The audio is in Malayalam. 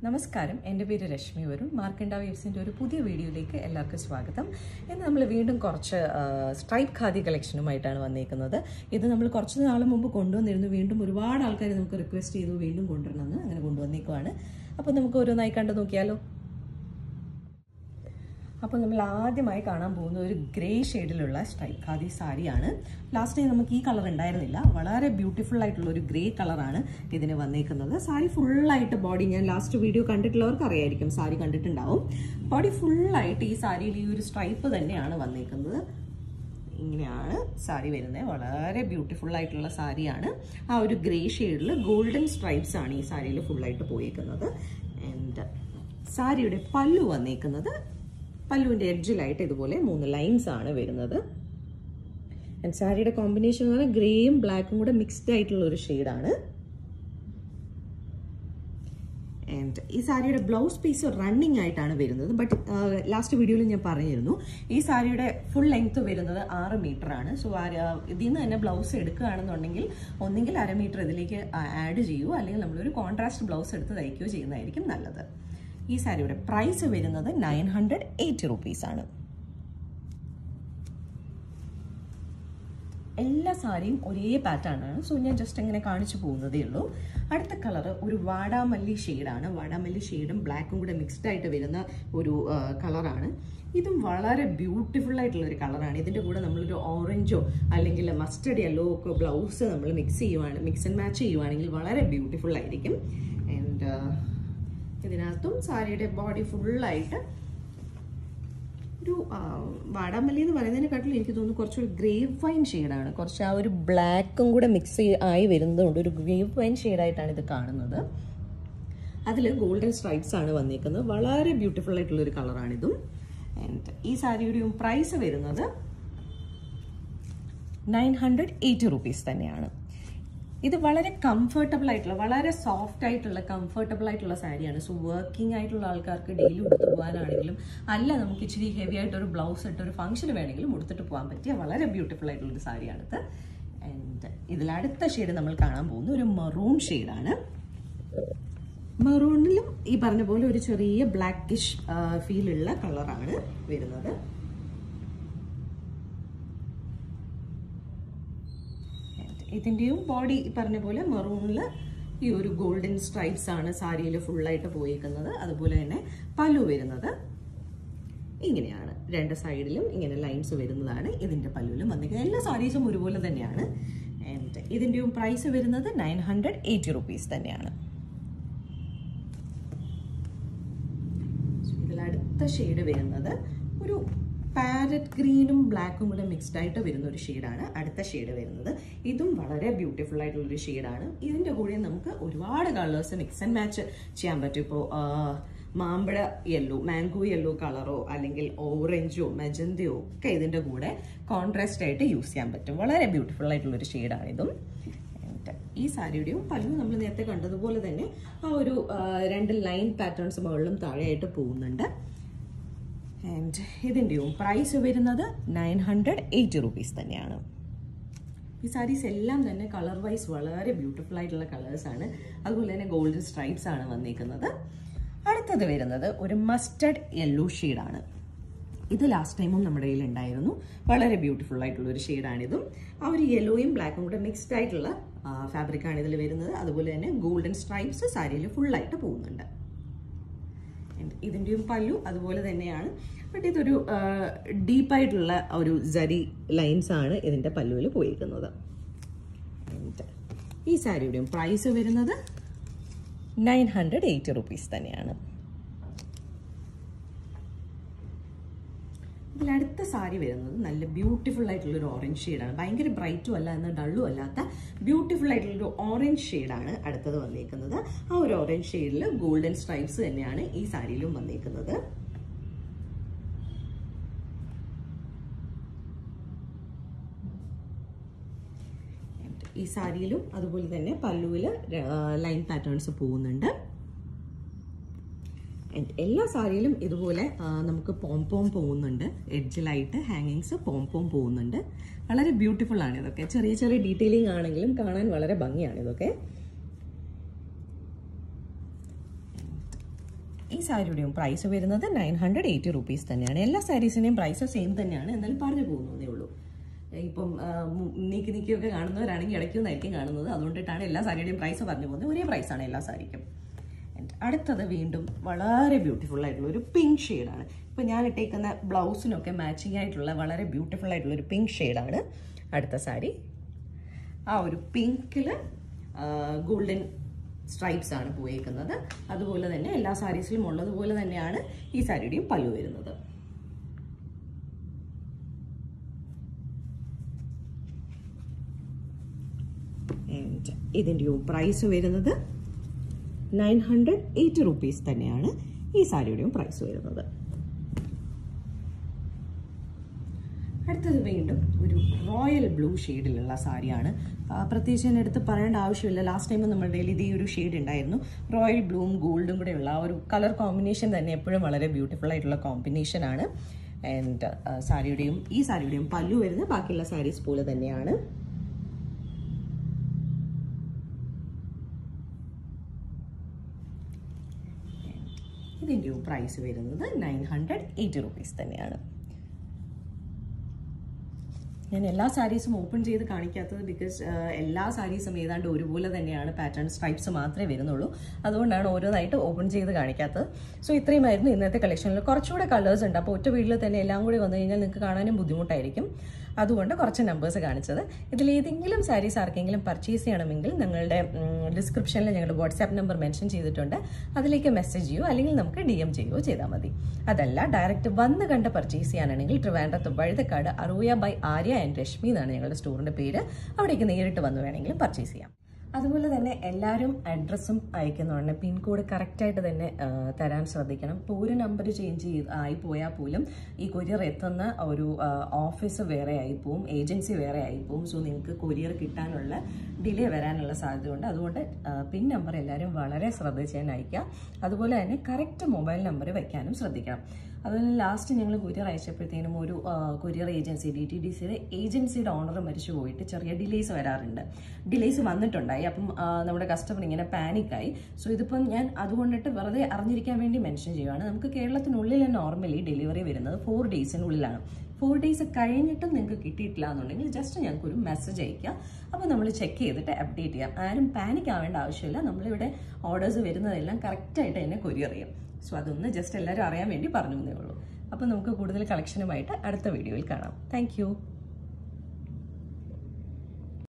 നമസ്കാരം എൻ്റെ പേര് രശ്മി വരും മാർക്കണ്ട വേവ്സിൻ്റെ ഒരു പുതിയ വീഡിയോയിലേക്ക് എല്ലാവർക്കും സ്വാഗതം ഇന്ന് നമ്മൾ വീണ്ടും കുറച്ച് സ്ട്രൈപ്പ് ഖാദി കളക്ഷനുമായിട്ടാണ് വന്നേക്കുന്നത് ഇത് നമ്മൾ കുറച്ച് നാൾ മുമ്പ് കൊണ്ടുവന്നിരുന്നു വീണ്ടും ഒരുപാട് ആൾക്കാർ നമുക്ക് റിക്വസ്റ്റ് ചെയ്തു വീണ്ടും കൊണ്ടുവരണമെന്ന് അങ്ങനെ കൊണ്ടുവന്നേക്കുവാണ് അപ്പോൾ നമുക്ക് ഓരോന്നായി കണ്ടു നോക്കിയാലോ അപ്പോൾ നമ്മൾ ആദ്യമായി കാണാൻ പോകുന്ന ഒരു ഗ്രേ ഷെയ്ഡിലുള്ള സ്ട്രൈപ്പ് ഖാദി സാരിയാണ് ലാസ്റ്റ് ടൈം നമുക്ക് ഈ കളർ ഉണ്ടായിരുന്നില്ല വളരെ ബ്യൂട്ടിഫുൾ ആയിട്ടുള്ള ഒരു ഗ്രേ കളറാണ് ഇതിന് വന്നേക്കുന്നത് സാരി ഫുള്ളായിട്ട് ബോഡി ഞാൻ ലാസ്റ്റ് വീഡിയോ കണ്ടിട്ടുള്ളവർക്ക് അറിയായിരിക്കും സാരി കണ്ടിട്ടുണ്ടാവും ബോഡി ഫുള്ളായിട്ട് ഈ സാരിയിൽ ഈ ഒരു സ്ട്രൈപ്പ് തന്നെയാണ് വന്നേക്കുന്നത് ഇങ്ങനെയാണ് സാരി വരുന്നത് വളരെ ബ്യൂട്ടിഫുൾ ആയിട്ടുള്ള സാരിയാണ് ആ ഒരു ഗ്രേ ഷെയ്ഡിൽ ഗോൾഡൻ സ്ട്രൈപ്സ് ആണ് ഈ സാരിയിൽ ഫുള്ളായിട്ട് പോയേക്കുന്നത് ആൻഡ് സാരിയുടെ പല്ലു വന്നേക്കുന്നത് പല്ലുവിൻ്റെ എഡ്ജിലായിട്ട് ഇതുപോലെ മൂന്ന് ലൈൻസ് ആണ് വരുന്നത് ആൻഡ് സാരിയുടെ കോമ്പിനേഷൻ എന്ന് പറഞ്ഞാൽ ഗ്രേയും ബ്ലാക്കും കൂടെ മിക്സ്ഡ് ആയിട്ടുള്ള ഒരു ഷെയ്ഡാണ് ആൻഡ് ഈ സാരിയുടെ ബ്ലൗസ് പീസ് റണ്ണിങ് ആയിട്ടാണ് വരുന്നത് ബട്ട് ലാസ്റ്റ് വീഡിയോയിൽ ഞാൻ പറഞ്ഞിരുന്നു ഈ സാരിയുടെ ഫുൾ ലെങ്ത് വരുന്നത് ആറ് മീറ്റർ ആണ് സോ ഇതിൽ നിന്ന് തന്നെ ബ്ലൗസ് എടുക്കുകയാണെന്നുണ്ടെങ്കിൽ ഒന്നെങ്കിൽ അര മീറ്റർ ഇതിലേക്ക് ആഡ് ചെയ്യുമോ അല്ലെങ്കിൽ നമ്മളൊരു കോൺട്രാസ്റ്റ് ബ്ലൗസ് എടുത്ത് തയ്ക്കുകയോ ചെയ്യുന്നതായിരിക്കും നല്ലത് ഈ സാരിയുടെ പ്രൈസ് വരുന്നത് നയൻ ഹൺഡ്രഡ് എയ്റ്റി റുപ്പീസാണ് എല്ലാ സാരിയും ഒരേ പാറ്റേൺ ആണ് സോ ഞാൻ ജസ്റ്റ് ഇങ്ങനെ കാണിച്ചു പോകുന്നതേ ഉള്ളൂ അടുത്ത കളർ ഒരു വാടാമല്ലി ഷെയ്ഡാണ് വാടാമല്ലി ഷെയ്ഡും ബ്ലാക്കും കൂടെ മിക്സ്ഡ് ആയിട്ട് വരുന്ന ഒരു കളറാണ് ഇതും വളരെ ബ്യൂട്ടിഫുൾ ആയിട്ടുള്ള ഒരു കളറാണ് ഇതിൻ്റെ കൂടെ നമ്മളൊരു ഓറഞ്ചോ അല്ലെങ്കിൽ മസ്റ്റർഡ് യെല്ലോ ഒക്കെ ബ്ലൗസ് നമ്മൾ മിക്സ് ചെയ്യുവാണ് മിക്സ് ആൻഡ് മാച്ച് ചെയ്യുവാണെങ്കിൽ വളരെ ബ്യൂട്ടിഫുൾ ആയിരിക്കും ആൻഡ് ഇതിനകത്തും സാരിയുടെ ബോഡി ഫുള്ളായിട്ട് ഒരു വാടാമല്ലി എന്ന് പറയുന്നതിനെക്കാട്ടിലും എനിക്ക് തോന്നുന്നു കുറച്ചൊരു ഗ്രേവ് വൈൻ ഷെയ്ഡാണ് കുറച്ച് ആ ഒരു ബ്ലാക്കും കൂടെ മിക്സ് ആയി വരുന്നതുകൊണ്ട് ഒരു ഗ്രേവ് വൈൻ ഷെയ്ഡായിട്ടാണ് ഇത് കാണുന്നത് അതിൽ ഗോൾഡൻ സ്ട്രൈപ്സ് ആണ് വന്നിരിക്കുന്നത് വളരെ ബ്യൂട്ടിഫുൾ ആയിട്ടുള്ള ഒരു കളറാണിതും ആൻഡ് ഈ സാരിയുടെയും പ്രൈസ് വരുന്നത് നയൻ ഹൺഡ്രഡ് എയ്റ്റി റുപ്പീസ് തന്നെയാണ് ഇത് വളരെ കംഫർട്ടബിൾ ആയിട്ടുള്ള വളരെ സോഫ്റ്റ് ആയിട്ടുള്ള കംഫർട്ടബിൾ ആയിട്ടുള്ള സാരിയാണ് സോ വർക്കിംഗ് ആയിട്ടുള്ള ആൾക്കാർക്ക് ഡെയിലി ഉടുത്തു പോകാനാണെങ്കിലും അല്ല നമുക്ക് ഇച്ചിരി ഹെവി ആയിട്ട് ഒരു ബ്ലൗസ് ഇട്ട് ഒരു ഫംഗ്ഷന് വേണമെങ്കിലും ഉടുത്തിട്ട് പോകാൻ പറ്റിയ വളരെ ബ്യൂട്ടിഫുൾ ആയിട്ടുള്ള ഒരു സാരിയാണിത് ആൻഡ് ഇതിൽ അടുത്ത ഷെയ്ഡ് നമ്മൾ കാണാൻ പോകുന്ന ഒരു മറൂൺ ഷെയ്ഡാണ് മെറൂണിലും ഈ പറഞ്ഞ പോലെ ഒരു ചെറിയ ബ്ലാക്കിഷ് ഫീലുള്ള കളറാണ് വരുന്നത് ഇതിൻ്റെയും ബോഡി പറഞ്ഞ പോലെ മെറൂണിൽ ഈ ഒരു ഗോൾഡൻ സ്ട്രൈപ്സ് ആണ് സാരിയിൽ ഫുള്ളായിട്ട് പോയേക്കുന്നത് അതുപോലെ തന്നെ പല്ലു വരുന്നത് ഇങ്ങനെയാണ് രണ്ട് സൈഡിലും ഇങ്ങനെ ലൈൻസ് വരുന്നതാണ് ഇതിൻ്റെ പല്ലുവിലും വന്നിരിക്കുന്നത് എല്ലാ സാരീസും ഒരുപോലെ തന്നെയാണ് ആൻഡ് ഇതിൻ്റെയും പ്രൈസ് വരുന്നത് നയൻ ഹൺഡ്രഡ് എയ്റ്റി റുപ്പീസ് തന്നെയാണ് ഇതിൽ അടുത്ത ഷെയ്ഡ് വരുന്നത് ഒരു പാരറ്റ് ഗ്രീനും ബ്ലാക്കും കൂടെ മിക്സ്ഡ് ആയിട്ട് വരുന്ന ഒരു ഷെയ്ഡാണ് അടുത്ത ഷെയ്ഡ് വരുന്നത് ഇതും വളരെ ബ്യൂട്ടിഫുൾ ആയിട്ടുള്ള ഒരു ഷെയ്ഡാണ് ഇതിൻ്റെ കൂടെ നമുക്ക് ഒരുപാട് കളേഴ്സ് മിക്സ് ആൻഡ് മാച്ച് ചെയ്യാൻ പറ്റും ഇപ്പോൾ മാമ്പഴ യെല്ലോ മാംഗോ യെല്ലോ കളറോ അല്ലെങ്കിൽ ഓറഞ്ചോ മെജന്തയോ ഒക്കെ ഇതിൻ്റെ കൂടെ കോൺട്രാസ്റ്റ് ആയിട്ട് യൂസ് ചെയ്യാൻ പറ്റും വളരെ ബ്യൂട്ടിഫുൾ ആയിട്ടുള്ള ഒരു ഷെയ്ഡാണ് ഇതും ഈ സാരിയുടെയും പല്ലു നമ്മൾ നേരത്തെ കണ്ടതുപോലെ തന്നെ ആ ഒരു രണ്ട് ലൈൻ പാറ്റേൺസ് മുകളിലും താഴെയായിട്ട് പോകുന്നുണ്ട് ആൻഡ് ഇതിൻ്റെയും പ്രൈസ് വരുന്നത് നയൻ ഹൺഡ്രഡ് എയ്റ്റി റുപ്പീസ് തന്നെയാണ് ഈ സാരീസ് എല്ലാം തന്നെ കളർ വൈസ് വളരെ ബ്യൂട്ടിഫുൾ ആയിട്ടുള്ള കളേഴ്സാണ് അതുപോലെ തന്നെ ഗോൾഡൻ സ്ട്രൈപ്സ് ആണ് വന്നിരിക്കുന്നത് അടുത്തത് വരുന്നത് ഒരു മസ്റ്റർഡ് യെല്ലോ ഷെയ്ഡാണ് ഇത് ലാസ്റ്റ് ടൈമും നമ്മുടെ കയ്യിൽ ഉണ്ടായിരുന്നു വളരെ ബ്യൂട്ടിഫുൾ ആയിട്ടുള്ള ഒരു ഷെയ്ഡാണിതും ആ ഒരു യെല്ലോയും ബ്ലാക്കും കൂടെ മിക്സ്ഡ് ആയിട്ടുള്ള ഫാബ്രിക്കാണ് ഇതിൽ വരുന്നത് അതുപോലെ തന്നെ ഗോൾഡൻ സ്ട്രൈപ്സ് സാരിയിൽ ഫുള്ളായിട്ട് പോകുന്നുണ്ട് ഇതിൻ്റെയും പല്ലു അതുപോലെ തന്നെയാണ് ബട്ട് ഇതൊരു ഡീപ്പായിട്ടുള്ള ഒരു ജരി ലൈൻസ് ആണ് ഇതിൻ്റെ പല്ലുവിൽ പോയിരിക്കുന്നത് ഈ സാരിയുടെയും പ്രൈസ് വരുന്നത് നയൻ ഹൺഡ്രഡ് എയ്റ്റി റുപ്പീസ് തന്നെയാണ് ഇതിലടുത്ത സാരി വരുന്നത് നല്ല ബ്യൂട്ടിഫുൾ ആയിട്ടുള്ള ഒരു ഓറഞ്ച് ഷെയ്ഡാണ് ഭയങ്കര ബ്രൈറ്റും അല്ല എന്നാൽ ഡള്ളും അല്ലാത്ത ബ്യൂട്ടിഫുൾ ആയിട്ടുള്ള ഒരു ഓറഞ്ച് ഷെയ്ഡാണ് അടുത്തത് വന്നേക്കുന്നത് ആ ഒരു ഓറഞ്ച് ഷെയ്ഡിൽ ഗോൾഡൻ സ്ട്രൈപ്സ് തന്നെയാണ് ഈ സാരിയിലും വന്നേക്കുന്നത് ഈ സാരിയിലും അതുപോലെ തന്നെ പല്ലുവിൽ ലൈൻ പാറ്റേൺസ് പോകുന്നുണ്ട് എല്ലാ സാരിയിലും ഇതുപോലെ നമുക്ക് പോംപോം പോകുന്നുണ്ട് എഡ്ജിലായിട്ട് ഹാങ്ങിങ്സ് പോംപോം പോകുന്നുണ്ട് വളരെ ബ്യൂട്ടിഫുൾ ആണ് ഇതൊക്കെ ചെറിയ ചെറിയ ഡീറ്റെയിലിംഗ് ആണെങ്കിലും കാണാൻ വളരെ ഭംഗിയാണ് ഇതൊക്കെ ഈ സാരിയുടെയും പ്രൈസ് വരുന്നത് നയൻ ഹൺഡ്രഡ് എയ്റ്റി റുപ്പീസ് തന്നെയാണ് എല്ലാ സാരീസിൻ്റെയും പ്രൈസ് സെയിം തന്നെയാണ് എന്നാലും പറഞ്ഞു പോകുന്നതേ ഉള്ളൂ ഇപ്പം ആ, മു- നീക്കി നീക്കിയൊക്കെ കാണുന്നവരാണെങ്കിൽ ഇടയ്ക്കൊന്നായിരിക്കും കാണുന്നത് അതുകൊണ്ടിട്ടാണ് എല്ലാ സാരിയുടെയും പ്രൈസ് പറഞ്ഞു പോകുന്നത് ഒരേ പ്രൈസാണ് എല്ലാ സാരിക്കും And അടുത്തത് വീണ്ടും വളരെ ബ്യൂട്ടിഫുൾ ആയിട്ടുള്ള ഒരു പിങ്ക് ഷെയ്ഡാണ് ഇപ്പം ഞാൻ ഇട്ടേക്കുന്ന ബ്ലൗസിനൊക്കെ മാച്ചിങ് ആയിട്ടുള്ള വളരെ ബ്യൂട്ടിഫുൾ ആയിട്ടുള്ള ഒരു പിങ്ക് ഷെയ്ഡാണ് അടുത്ത സാരി ആ ഒരു പിങ്കിൽ ഗോൾഡൻ സ്ട്രൈപ്സ് ആണ് പോയേക്കുന്നത് അതുപോലെ തന്നെ എല്ലാ സാരീസിലും ഉള്ളതുപോലെ തന്നെയാണ് ഈ സാരിയുടെയും പല്ലു വരുന്നത് And ഇതിൻ്റെയും പ്രൈസ് വരുന്നത് നയൻ ഹൺഡ്രഡ് എയ്റ്റി റുപ്പീസ് തന്നെയാണ് ഈ സാരിയുടെയും പ്രൈസ് വരുന്നത് അടുത്തത് വീണ്ടും ഒരു റോയൽ ബ്ലൂ ഷെയ്ഡിലുള്ള സാരിയാണ് ആ, പ്രത്യേകിച്ച് ഞാൻ എടുത്ത് പറയേണ്ട ആവശ്യമില്ല ലാസ്റ്റ് ടൈം നമ്മുടെ കയ്യിൽ ഇതേ ഒരു ഷെയ്ഡ് ഉണ്ടായിരുന്നു റോയൽ ബ്ലൂവും ഗോൾഡും കൂടെ ഉള്ള ആ ഒരു കളർ കോമ്പിനേഷൻ തന്നെ എപ്പോഴും വളരെ ബ്യൂട്ടിഫുൾ ആയിട്ടുള്ള കോമ്പിനേഷൻ ആണ് ആൻഡ് സാരിയുടെയും ഈ സാരിയുടെയും പല്ലു വരുന്നത് ബാക്കിയുള്ള സാരീസ് പോലെ തന്നെയാണ് ഇതിൻ്റെയും പ്രൈസ് വരുന്നത് നയൻ ഹൺഡ്രഡ് എയ്റ്റി റുപ്പീസ് തന്നെയാണ് ഞാൻ എല്ലാ സാരീസും ഓപ്പൺ ചെയ്ത് കാണിക്കാത്തത് ബിക്കോസ് എല്ലാ സാരീസും ഏതാണ്ട് ഒരുപോലെ തന്നെയാണ് പാറ്റേൺ സ്ട്രൈപ്സ് മാത്രമേ വരുന്നുള്ളൂ അതുകൊണ്ടാണ് ഓരോന്നായിട്ട് ഓപ്പൺ ചെയ്ത് കാണിക്കാത്തത് സോ ഇത്രയുമായിരുന്നു ഇന്നത്തെ കളക്ഷനിൽ കുറച്ചുകൂടെ കളേഴ്സ് ഉണ്ട് അപ്പോൾ ഒറ്റ വീട്ടിൽ തന്നെ എല്ലാം കൂടി വന്നു കഴിഞ്ഞാൽ നിങ്ങൾക്ക് കാണാനും ബുദ്ധിമുട്ടായിരിക്കും അതുകൊണ്ട് കുറച്ച് നമ്പേഴ്സ് കാണിച്ചത് ഇതിൽ ഏതെങ്കിലും സാരീസ് ആർക്കെങ്കിലും പർച്ചേസ് ചെയ്യണമെങ്കിൽ ഞങ്ങളുടെ ഡിസ്ക്രിപ്ഷനിൽ ഞങ്ങളുടെ വാട്സാപ്പ് നമ്പർ മെൻഷൻ ചെയ്തിട്ടുണ്ട് അതിലേക്ക് മെസ്സേജ് ചെയ്യോ അല്ലെങ്കിൽ നമുക്ക് ഡി എം ചെയ്യുകയോ ചെയ്താൽ മതി അതല്ല ഡയറക്റ്റ് വന്ന് കണ്ട് പർച്ചേസ് ചെയ്യാനാണെങ്കിൽ ട്രിവാൻഡ്രത്ത് വഴുതക്കാട് അറൂയ ബൈ ആര്യ ആൻഡ് രശ്മി എന്നാണ് ഞങ്ങളുടെ സ്റ്റോറിന്റെ പേര് അവിടേക്ക് നേരിട്ട് വന്ന് വേണമെങ്കിലും പർച്ചേസ് ചെയ്യാം അതുപോലെ തന്നെ എല്ലാവരും അഡ്രസ്സും അയക്കുന്നതാണ് പിൻകോഡ് കറക്റ്റായിട്ട് തന്നെ ആ, തരാൻ ശ്രദ്ധിക്കണം ഇപ്പോൾ ഒരു നമ്പർ ചേഞ്ച് ചെയ്ത് ആയി പോയാൽ പോലും ഈ കൊറിയർ എത്തുന്ന ഒരു ഓഫീസ് വേറെ ആയിപ്പോവും ഏജൻസി വേറെ ആയിപ്പോവും സോ നിങ്ങൾക്ക് കൊറിയർ കിട്ടാനുള്ള ഡിലേ വരാനുള്ള സാധ്യതയുണ്ട് അതുകൊണ്ട് ആ, പിൻ നമ്പർ എല്ലാവരും വളരെ ശ്രദ്ധിച്ച് തന്നെ അയക്കുക അതുപോലെ തന്നെ കറക്റ്റ് മൊബൈൽ നമ്പർ വെക്കാനും ശ്രദ്ധിക്കണം അതുപോലെ ലാസ്റ്റ് ഞങ്ങൾ കൊറിയർ അയച്ചപ്പോഴത്തേനും ഒരു courier agency D T D സിയുടെ ഏജൻസിയുടെ ഓണർ മരിച്ചു പോയിട്ട് ചെറിയ ഡിലേസ് വരാറുണ്ട് ഡിലേസ് വന്നിട്ടുണ്ടായി അപ്പം ആ, നമ്മുടെ കസ്റ്റമർ ഇങ്ങനെ പാനിക്കായി സോ ഇതിപ്പം ഞാൻ അതുകൊണ്ടിട്ട് വെറുതെ അറിഞ്ഞിരിക്കാൻ വേണ്ടി മെൻഷൻ ചെയ്യുവാണ് നമുക്ക് കേരളത്തിനുള്ളിൽ നോർമലി ഡെലിവറി വരുന്നത് ഫോർ ഡേയ്സിനുള്ളിലാണ് ഫോർ ഡേയ്സ് കഴിഞ്ഞിട്ടും നിങ്ങൾക്ക് കിട്ടിയിട്ടില്ല എന്നുണ്ടെങ്കിൽ ജസ്റ്റ് ഞങ്ങൾക്ക് ഒരു മെസ്സേജ് അയക്കുക അപ്പോൾ നമ്മൾ ചെക്ക് ചെയ്തിട്ട് അപ്ഡേറ്റ് ചെയ്യാം ആരും പാനിക് ആവേണ്ട ആവശ്യമില്ല നമ്മളിവിടെ ഓർഡേഴ്സ് വരുന്നതെല്ലാം കറക്റ്റായിട്ട് തന്നെ കൊറിയർ ചെയ്യും സോ അതൊന്ന് ജസ്റ്റ് എല്ലാവരും അറിയാൻ വേണ്ടി പറഞ്ഞു എന്നേ ഉള്ളൂ അപ്പോൾ നമുക്ക് കൂടുതൽ കളക്ഷനുമായിട്ട് അടുത്ത വീഡിയോയിൽ കാണാം താങ്ക്